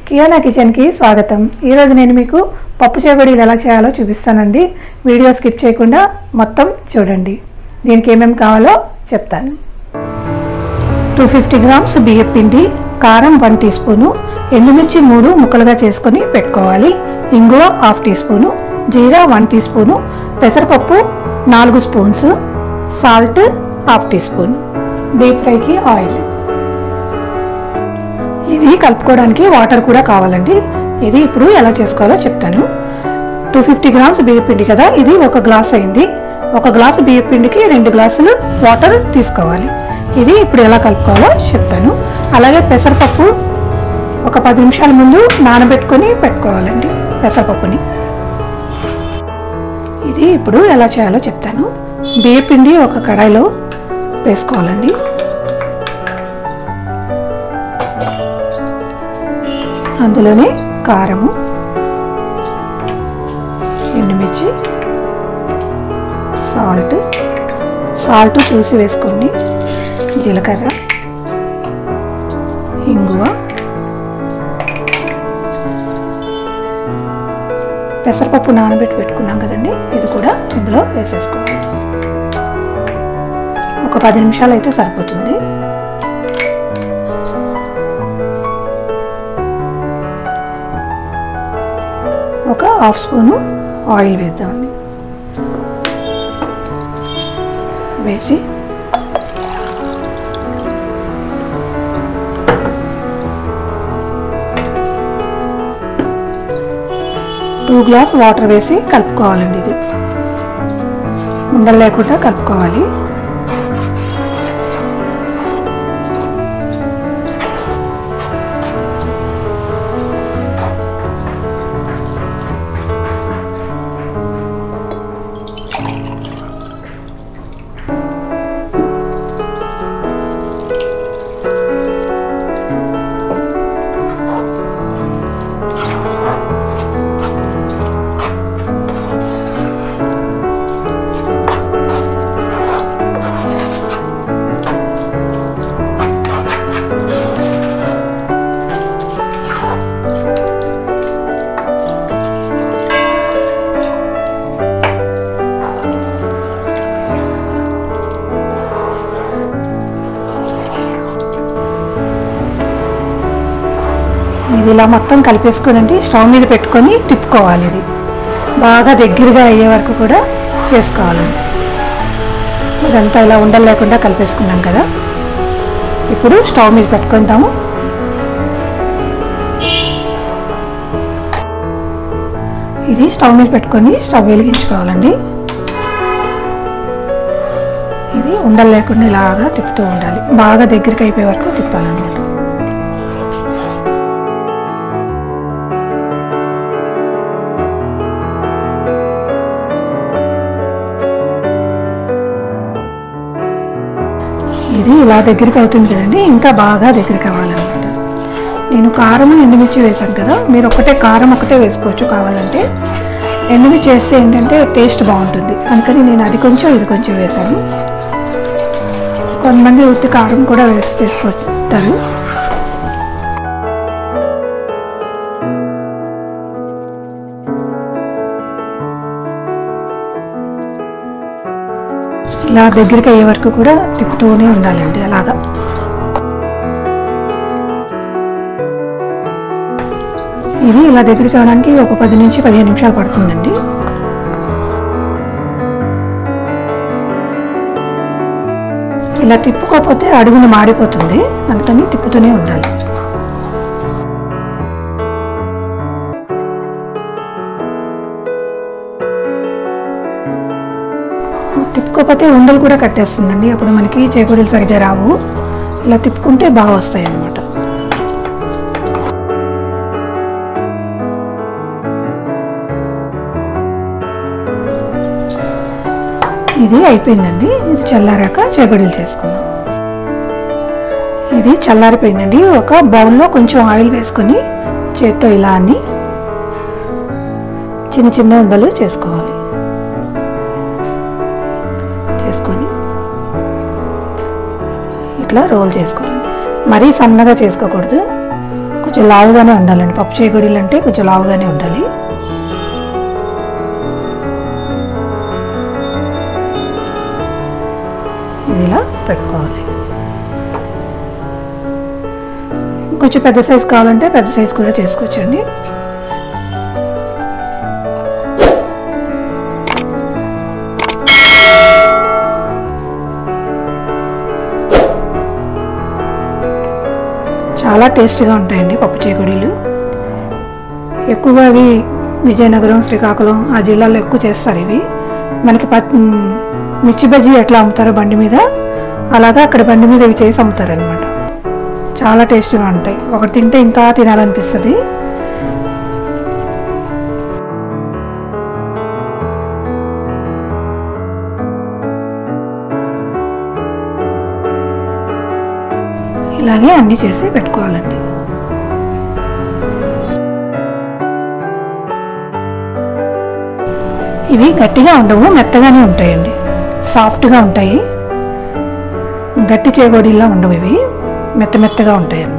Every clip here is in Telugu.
కియానా కిచెన్కి స్వాగతం ఈరోజు నేను మీకు పప్పు చేగొడీలు ఎలా చేయాలో చూపిస్తానండి వీడియో స్కిప్ చేయకుండా మొత్తం చూడండి దీనికి ఏమేమి కావాలో చెప్తాను టూ ఫిఫ్టీ గ్రామ్స్ బియ్యం పిండి కారం వన్ టీ స్పూను ఎండుమిర్చి మూడు ముక్కలుగా చేసుకొని పెట్టుకోవాలి ఇంగువ హాఫ్ టీ స్పూను జీరా వన్ టీ స్పూను పెసరపప్పు నాలుగు spoons salt half teaspoon deep ఫ్రైకి ఆయిల్ ఇది కలుపుకోవడానికి వాటర్ కూడా కావాలండి ఇది ఇప్పుడు ఎలా చేసుకోవాలో చెప్తాను టూ ఫిఫ్టీ గ్రామ్స్ బియ్యం పిండి కదా ఇది ఒక గ్లాస్ అయింది ఒక గ్లాసు బియ్యం పిండికి రెండు గ్లాసులు వాటర్ తీసుకోవాలి ఇది ఇప్పుడు ఎలా కలుపుకోవాలో చెప్తాను అలాగే పెసరపప్పు ఒక పది నిమిషాల ముందు నానబెట్టుకొని పెట్టుకోవాలండి పెసరపప్పుని ఇది ఇప్పుడు ఎలా చేయాలో చెప్తాను బియ్య పిండి ఒక కడాయిలో వేసుకోవాలండి అందులోనే కారము ఎండుమిర్చి సాల్ట్ సాల్ట్ చూసి వేసుకోండి జీలకర్ర ఇంగువ పెసరపప్పు నానబెట్టి పెట్టుకున్నాం కదండి ఇది కూడా ఇందులో వేసేసుకోవాలి ఒక పది నిమిషాలు అయితే సరిపోతుంది ఒక హాఫ్ స్పూను ఆయిల్ వేద్దామండి వేసి టూ గ్లాస్ వాటర్ వేసి కలుపుకోవాలండి ఇది ఉండలు లేకుండా కలుపుకోవాలి ఇది ఇలా మొత్తం కలిపేసుకోనండి స్టవ్ మీద పెట్టుకొని తిప్పుకోవాలి ఇది బాగా దగ్గరగా అయ్యే వరకు కూడా చేసుకోవాలండి ఇదంతా ఇలా ఉండలు లేకుండా కలిపేసుకున్నాం కదా ఇప్పుడు స్టవ్ మీద పెట్టుకుందాము ఇది స్టవ్ మీద పెట్టుకొని స్టవ్ వెలిగించుకోవాలండి ఇది ఉండలు లేకుండా ఇలాగా తిప్పుతూ ఉండాలి బాగా దగ్గరికి అయిపోయే వరకు తిప్పాలన్నమాట ఇది ఇలా దగ్గరికి అవుతుంది కదండి ఇంకా బాగా దగ్గరికి అవ్వాలన్నమాట నేను కారం ఎండుమిర్చి వేసాను కదా మీరు ఒకటే కారం ఒకటే వేసుకోవచ్చు కావాలంటే ఎండుమిర్చి వేస్తే ఏంటంటే టేస్ట్ బాగుంటుంది అందుకని నేను అది కొంచెం ఇది కొంచెం వేసాను కొంతమంది ఉత్తి కారం కూడా వేసి చేసుకుంటారు ఇలా దగ్గరికి అయ్యే వరకు కూడా తిప్పుతూనే ఉండాలండి అలాగా ఇది ఇలా దగ్గరికి అవడానికి ఒక పది నుంచి పదిహేను నిమిషాలు పడుతుందండి ఇలా తిప్పుకోకపోతే అడుగున మాడిపోతుంది అందుకని తిప్పుతూనే ఉండాలి తిప్పుకోకపోతే ఉండలు కూడా కట్టేస్తుందండి అప్పుడు మనకి చేకూడలు సరిగ్గా రావు ఇలా తిప్పుకుంటే బాగా వస్తాయి అన్నమాట ఇది అయిపోయిందండి ఇది చల్లారాక చేకూడలు చేసుకుందాం ఇది చల్లారిపోయిందండి ఒక బౌల్లో కొంచెం ఆయిల్ వేసుకొని చేత్తో ఇలా అని చిన్న చిన్న ఉండలు చేసుకోవాలి చేసుకొని ఇట్లా రోల్ చేసుకోవాలి మరీ సన్నగా చేసుకోకూడదు కొంచెం కొంచెం లావుగానే ఉండాలండి పప్పు చేగుడీలు అంటే కొంచెం లావుగానే ఉండాలి ఇది ఇలా పెట్టుకోవాలి కొంచెం పెద్ద సైజు కావాలంటే పెద్ద సైజు కూడా చేసుకోవచ్చండి చాలా టేస్ట్గా ఉంటాయండి పప్పు చేకుడీలు ఎక్కువగా అవి విజయనగరం శ్రీకాకుళం ఆ జిల్లాలో ఎక్కువ చేస్తారు ఇవి మనకి ప మిర్చి బజ్జీ ఎట్లా అమ్ముతారో బండి మీద అలాగా అక్కడ బండి మీద ఇవి చేసి అమ్ముతారనమాట చాలా టేస్ట్గా ఉంటాయి ఒకటి తింటే ఇంకా తినాలనిపిస్తుంది ఇలాగే అన్నీ చేసి పెట్టుకోవాలండి ఇవి గట్టిగా ఉండవు మెత్తగానే ఉంటాయండి సాఫ్ట్గా ఉంటాయి గట్టి చేగోడీలా ఉండవు ఇవి మెత్త మెత్తగా ఉంటాయి అన్నమాట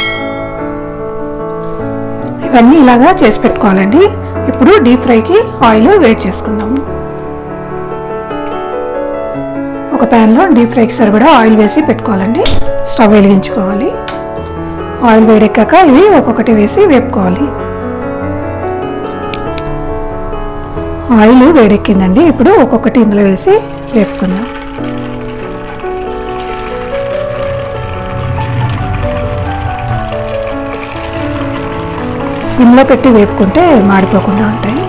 ఇవన్నీ ఇలాగా చేసి పెట్టుకోవాలండి ఇప్పుడు డీప్ ఫ్రైకి ఆయిల్ వేడి చేసుకుందాము ఒక ప్యాన్లో డీప్ ఫ్రైకి సరిపడా ఆయిల్ వేసి పెట్టుకోవాలండి స్టవ్ వెలిగించుకోవాలి ఆయిల్ వేడెక్కాక ఇవి ఒక్కొక్కటి వేసి వేపుకోవాలి ఆయిల్ వేడెక్కిందండి ఇప్పుడు ఒక్కొక్కటి ఇందులో వేసి వేపుకుందాం సిమ్లో పెట్టి వేపుకుంటే మాడిపోకుండా ఉంటాయి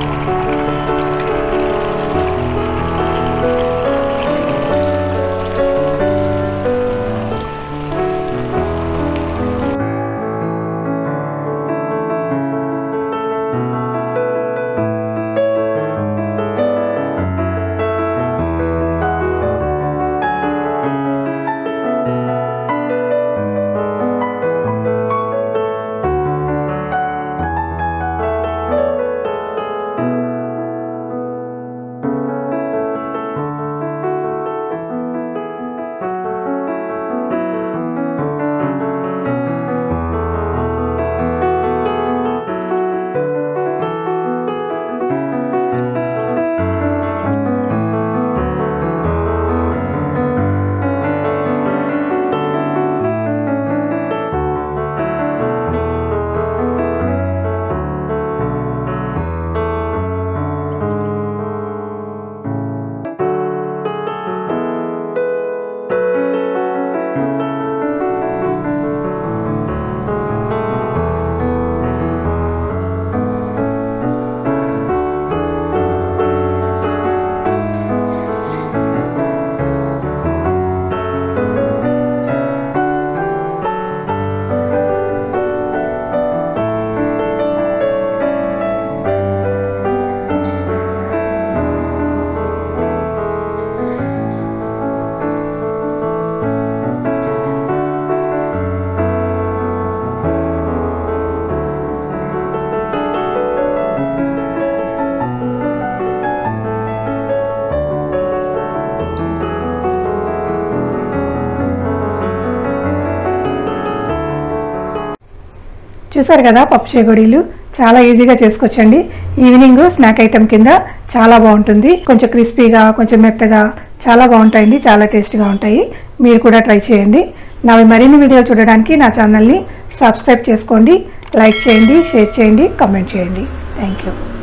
చూసారు కదా పప్పు చేగొడీలు చాలా ఈజీగా చేసుకోవచ్చండి ఈవినింగ్ స్నాక్ ఐటెం కింద చాలా బాగుంటుంది కొంచెం క్రిస్పీగా కొంచెం మెత్తగా చాలా బాగుంటాయండి చాలా టేస్ట్గా ఉంటాయి మీరు కూడా ట్రై చేయండి నావి మరిన్ని వీడియోలు చూడడానికి నా ఛానల్ని సబ్స్క్రైబ్ చేసుకోండి లైక్ చేయండి షేర్ చేయండి కామెంట్ చేయండి థ్యాంక్ యూ